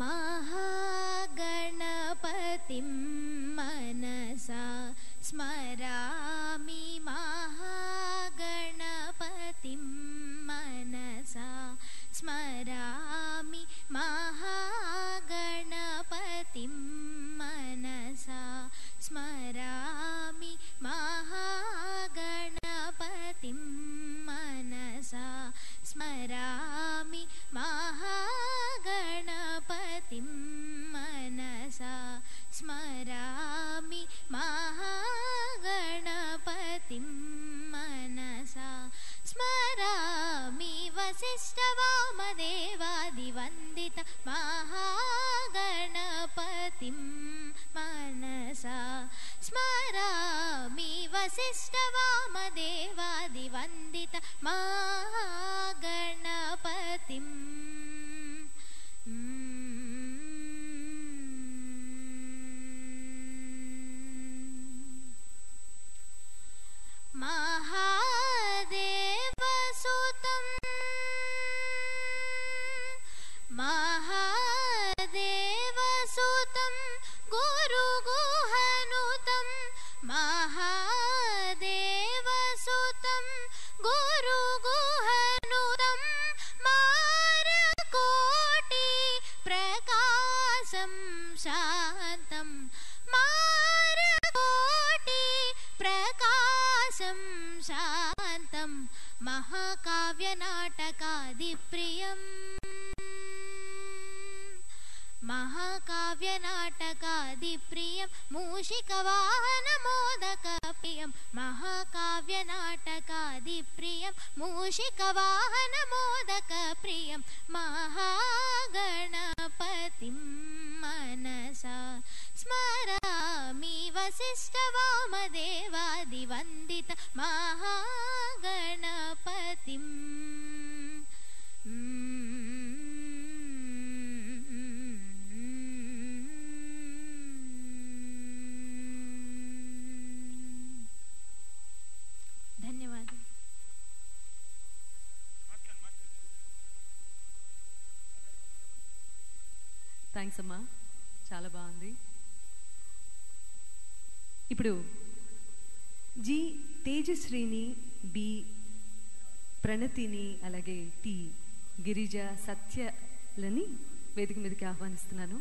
महागणपतिं मनसा स्मरामि महागणपतिं मनसा स्मरामि महागणपतिं मनसा स्मरामि महागणपतिं मनसा स्मरामि महागणपतिं मनसा स्मरामि महागणपतिं मनसा स्मरामि वसिष्ठवामदेवादिवन्दित महागणपतिं मनसा स्मरामि वसिष्ठवामदेवादिवन्दित महागणपतिम् महादेवसुतं महादेवसुतं गुरुगुहनुतं महादेवसुतं गुरुगुहनुतं मारकोटि प्रकाशं शान्तं मारकोटि प्रकाशं शान्तं महाकाव्यनाटकादिप्रियम् महाकाव्यनाटकादिप्रियं मूषिकवाहनमोदकप्रियं महाकाव्यनाटकादिप्रियं मूषिकवाहनमोदकप्रियं महागणपतिं मनसा स्मरामि वसिष्ठवामदेवादिवन्दित महागणपतिम् ధన్యవాదాలు థ్యాంక్స్ అమ్మా చాలా బాగుంది ఇప్పుడు జి తేజశ్రీని బి ప్రణతిని అలాగే టి గిరిజ సత్యలని వేదిక మీదకి ఆహ్వానిస్తున్నాను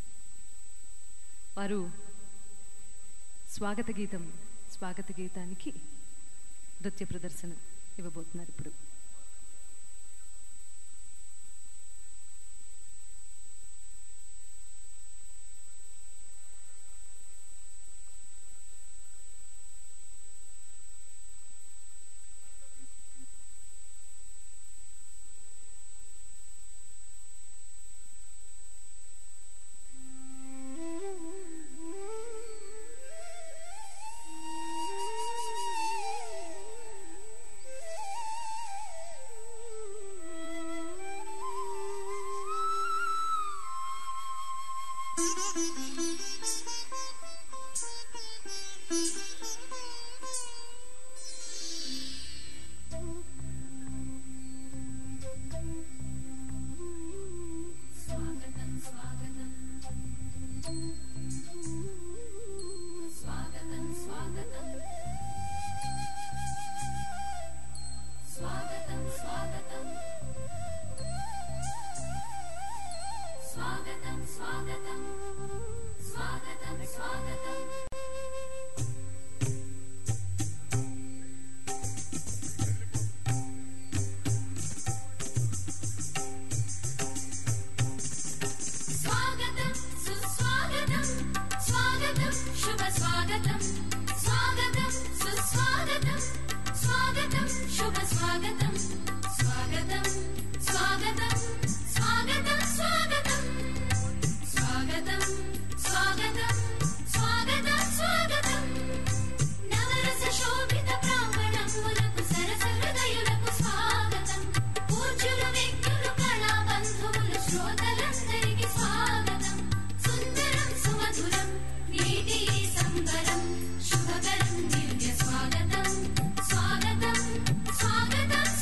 వారు స్వాగత గీతం స్వాగత గీతానికి నృత్య ప్రదర్శన ఇవ్వబోతున్నారు ఇప్పుడు स्वागतं सुस्वागतं स्वागतं शुभ स्वागतं स्वागतं सुस्वागतं स्वागतं शुभ स्वागतं स्वागतं स्वागतं स्वागतं स्वागतं स्वागतं स्वागतं स्वागतं स्वागतं నవరస శోభిత ప్రాంగణములకు సరస హృదయులకు స్వాగతం పూజ్యులు వ్యక్తులు కళా బంధువులు శ్రోతలందరికీ స్వాగతం సుందరం సుమధురం నేటి ఈ సంబరం శుభకరం దివ్య స్వాగతం స్వాగతం స్వాగతం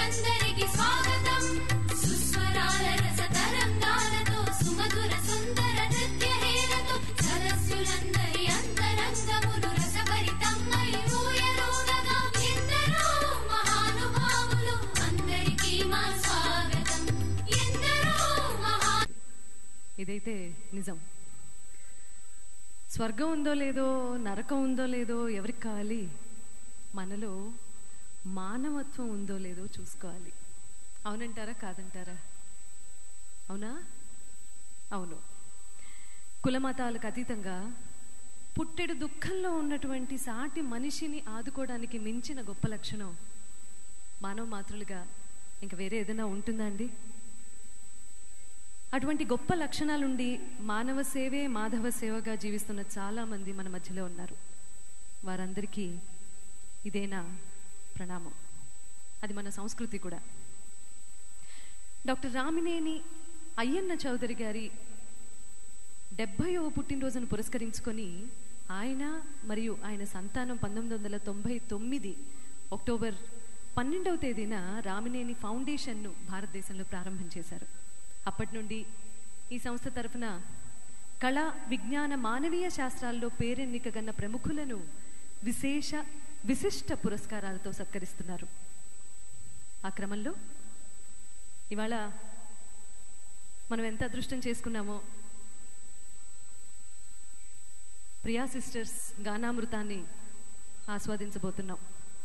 అందరికి స్వాగతం సుస్వరాల రస తరంగాలతో సుమధుర సుందర నృత్య హేళతో సరస్సులందరి అంతరంగములు రసభరితమై ఊయలోనగా ఎందరో మహానుభావులు అందరికీ మా స్వాగతం ఎందరో మహా ఇదైతే నిజం స్వర్గం ఉందో లేదో నరకం ఉందో లేదో ఎవరికి కావాలి మనలో మానవత్వం ఉందో లేదో చూసుకోవాలి అవునంటారా కాదంటారా అవునా అవును కులమతాలకు అతీతంగా పుట్టెడు దుఃఖంలో ఉన్నటువంటి సాటి మనిషిని ఆదుకోవడానికి మించిన గొప్ప లక్షణం మానవ మాతృలుగా ఇంక వేరే ఏదైనా ఉంటుందా అండి అటువంటి గొప్ప లక్షణాలుండి మానవ సేవే మాధవ సేవగా జీవిస్తున్న చాలా మంది మన మధ్యలో ఉన్నారు వారందరికీ ఇదేనా ప్రణామం అది మన సంస్కృతి కూడా డాక్టర్ రామినేని అయ్యన్న చౌదరి గారి డెబ్భైవ పుట్టినరోజును పురస్కరించుకొని ఆయన మరియు ఆయన సంతానం పంతొమ్మిది వందల తొంభై తొమ్మిది అక్టోబర్ పన్నెండవ తేదీన రామినేని ఫౌండేషన్ను భారతదేశంలో ప్రారంభం చేశారు అప్పటి నుండి ఈ సంస్థ తరఫున కళ విజ్ఞాన మానవీయ శాస్త్రాల్లో పేరెన్నికగన్న ప్రముఖులను విశేష విశిష్ట పురస్కారాలతో సత్కరిస్తున్నారు ఆ క్రమంలో ఇవాళ మనం ఎంత అదృష్టం చేసుకున్నామో ప్రియా సిస్టర్స్ గానామృతాన్ని ఆస్వాదించబోతున్నాం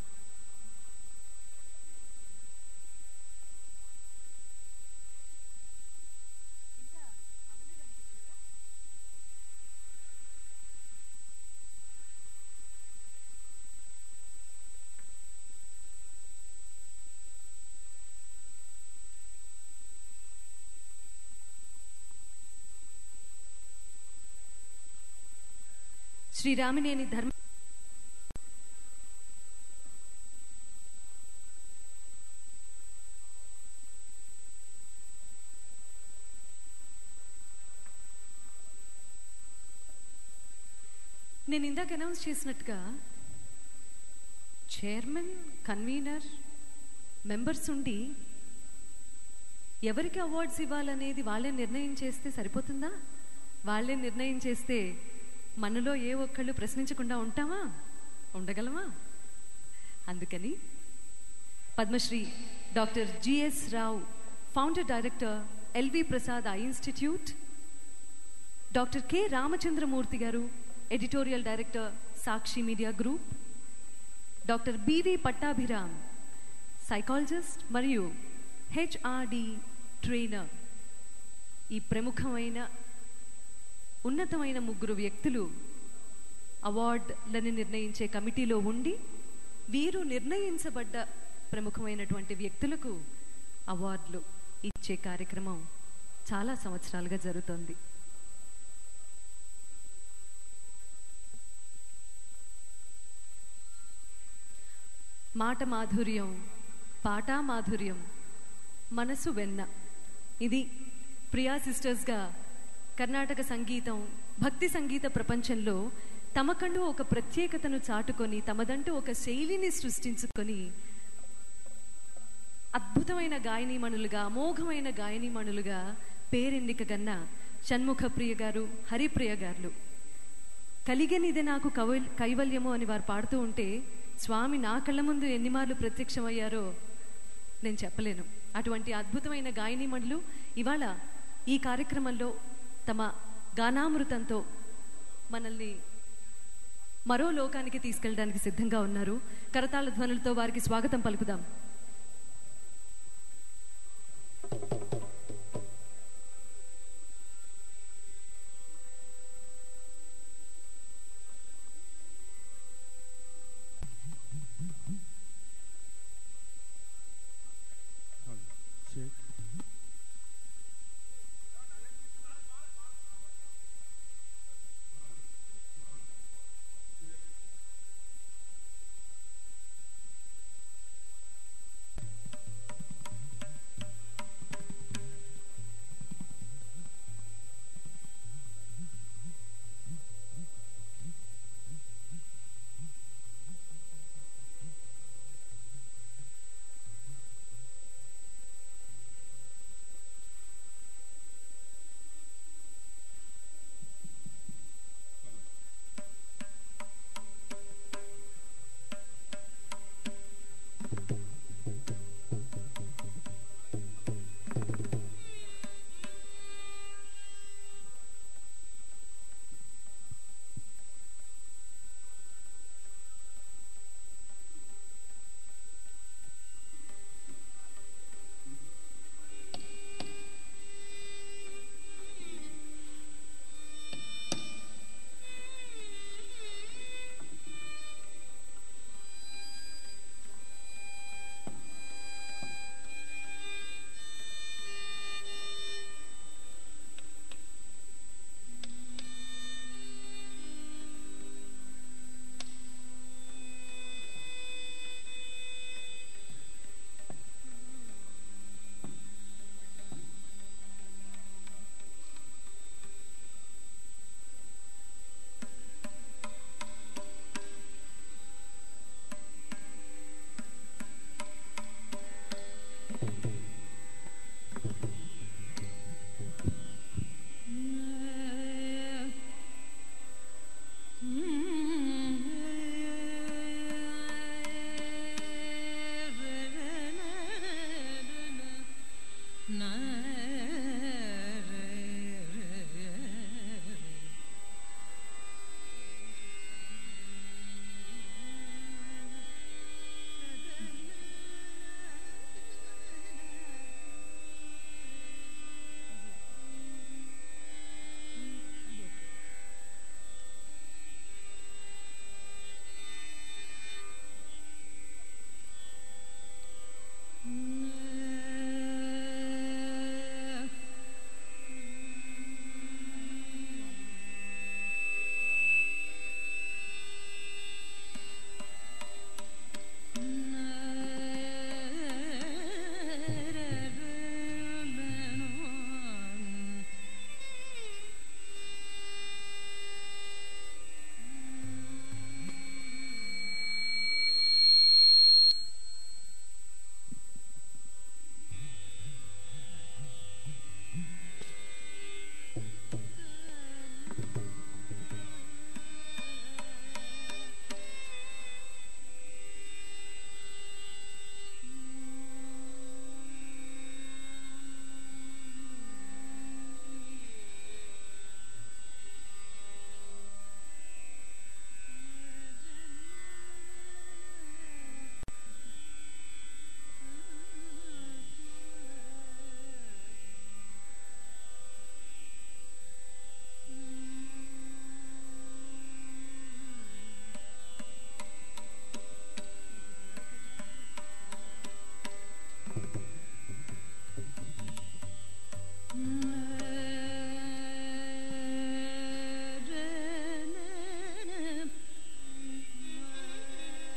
శ్రీరామినేని ధర్మ నేను ఇందాక అనౌన్స్ చేసినట్టుగా చైర్మన్ కన్వీనర్ మెంబర్స్ ఉండి ఎవరికి అవార్డ్స్ ఇవ్వాలనేది వాళ్ళే నిర్ణయం చేస్తే సరిపోతుందా వాళ్ళే నిర్ణయం చేస్తే మనలో ఏ ఒక్కళ్ళు ప్రశ్నించకుండా ఉంటామా ఉండగలమా అందుకని Padmashri doctor G S Rao founder director L V Prasad eye institute doctor K Ramachandramurthy garu editorial director Sakshi media group doctor B V Pattabhiram psychologist మరియు హెచ్ఆర్డి ట్రైనర్ ఈ ప్రముఖమైన ఉన్నతమైన ముగ్గురు వ్యక్తులు అవార్డులని నిర్ణయించే కమిటీలో ఉండి వీరు నిర్ణయించబడ్డ ప్రముఖమైనటువంటి వ్యక్తులకు అవార్డులు ఇచ్చే కార్యక్రమం చాలా సంవత్సరాలుగా జరుగుతోంది మాట మాధుర్యం పాట మాధుర్యం మనసు వెన్న ఇది ప్రియా సిస్టర్స్గా కర్ణాటక సంగీతం భక్తి సంగీత ప్రపంచంలో తమకంటూ ఒక ప్రత్యేకతను చాటుకొని తమదంటూ ఒక శైలిని సృష్టించుకొని అద్భుతమైన గాయనీమణులుగా అమోఘమైన గాయనీమణులుగా పేరెన్నిక కన్నా షణ్ముఖ ప్రియ గారు హరిప్రియ గారు కలిగనిది నాకు కవ కైవల్యము అని వారు పాడుతూ ఉంటే స్వామి నా కళ్ళ ముందు ఎన్ని మార్లు ప్రత్యక్షమయ్యారో నేను చెప్పలేను అటువంటి అద్భుతమైన గాయనీమణులు ఇవాళ ఈ కార్యక్రమంలో తమ గానామృతంతో మనల్ని మరో లోకానికి తీసుకెళ్ళడానికి సిద్ధంగా ఉన్నారు కరతాళ ధ్వనులతో వారికి స్వాగతం పలుకుదాం Check.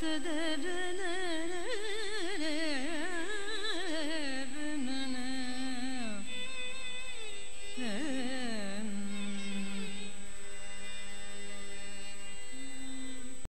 సదరన